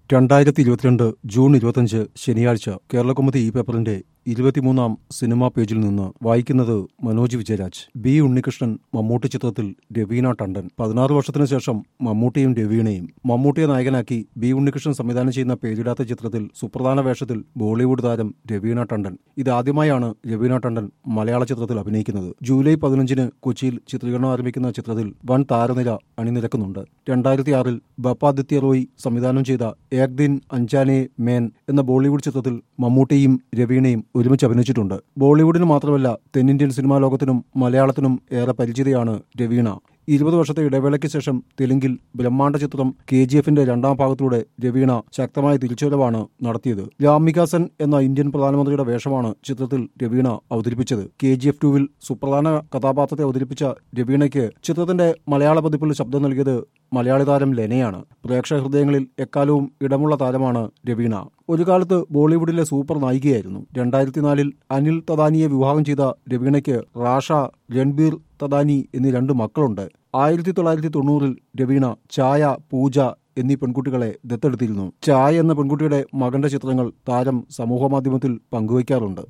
രണ്ടായിരത്തി ഇരുപത്തിരണ്ട് ജൂൺ ഇരുപത്തഞ്ച് ശനിയാഴ്ച കേരളകൗമുദി ഈ പേപ്പറിന്റെ ഇരുപത്തിമൂന്നാം സിനിമാ പേജിൽ നിന്ന് വായിക്കുന്നത് മനോജ് വിജയരാജ് ബി ഉണ്ണികൃഷ്ണൻ മമ്മൂട്ടി ചിത്രത്തിൽ രവീന ടണ്ടൻ പതിനാറ് വർഷത്തിനു ശേഷം മമ്മൂട്ടിയും രവീണയും മമ്മൂട്ടിയെ നായകനാക്കി ബി ഉണ്ണികൃഷ്ണൻ സംവിധാനം ചെയ്യുന്ന പേരിടാത്ത ചിത്രത്തിൽ സുപ്രധാന വേഷത്തിൽ ബോളിവുഡ് താരം രവീണ ടണ്ടൻ ഇതാദ്യമായാണ് രവീണ ടണ്ടൻ മലയാള ചിത്രത്തിൽ അഭിനയിക്കുന്നത് ജൂലൈ പതിനഞ്ചിന് കൊച്ചിയിൽ ചിത്രീകരണം ആരംഭിക്കുന്ന ചിത്രത്തിൽ വൻ താരനിര അണിനിരക്കുന്നുണ്ട് രണ്ടായിരത്തി ആറിൽ ബപ്പാദിത്യ റോയ് സംവിധാനം ചെയ്ത ഏക് ദിൻ അഞ്ചാനെ മേൻ എന്ന ബോളിവുഡ് ചിത്രത്തിൽ മമ്മൂട്ടിയും രവീണയും ഒരുമിച്ച് അഭിനയിച്ചിട്ടുണ്ട് ബോളിവുഡിന് മാത്രമല്ല തെന്നിന്ത്യൻ സിനിമാ ലോകത്തിനും മലയാളത്തിനും ഏറെ പരിചിതയാണ് രവീണ ഇരുപത് വർഷത്തെ ഇടവേളയ്ക്ക് ശേഷം തെലുങ്കിൽ ബ്രഹ്മാണ്ഡ ചിത്രം കെ ജി എഫിന്റെ രണ്ടാം ഭാഗത്തിലൂടെ രവീണ ശക്തമായ തിരിച്ചുവരവാണ് നടത്തിയത് രാമികാസൻ എന്ന ഇന്ത്യൻ പ്രധാനമന്ത്രിയുടെ വേഷമാണ് ചിത്രത്തിൽ രവീണ അവതരിപ്പിച്ചത് കെ ജി എഫ് ടുവിൽ സുപ്രധാന കഥാപാത്രത്തെ അവതരിപ്പിച്ച രവീണയ്ക്ക് ചിത്രത്തിന്റെ മലയാള പതിപ്പിൽ ശബ്ദം നൽകിയത് മലയാളി താരം ലെനയാണ് പ്രേക്ഷക ഹൃദയങ്ങളിൽ എക്കാലവും ഇടമുള്ള താരമാണ് രവീണ ഒരു കാലത്ത് ബോളിവുഡിലെ സൂപ്പർ നായികയായിരുന്നു രണ്ടായിരത്തി നാലിൽ അനിൽ തദാനിയെ വിവാഹം ചെയ്ത രവീണയ്ക്ക് റാഷ രൺബീർ തദാനി എന്നീ രണ്ട് മക്കളുണ്ട് ആയിരത്തി തൊള്ളായിരത്തി തൊണ്ണൂറിൽ രവീണ ഛായ പൂജ എന്നീ പെൺകുട്ടികളെ ദത്തെടുത്തിരുന്നു ഛായ എന്ന പെൺകുട്ടിയുടെ മകന്റെ ചിത്രങ്ങൾ താരം സമൂഹമാധ്യമത്തിൽ പങ്കുവയ്ക്കാറുണ്ട്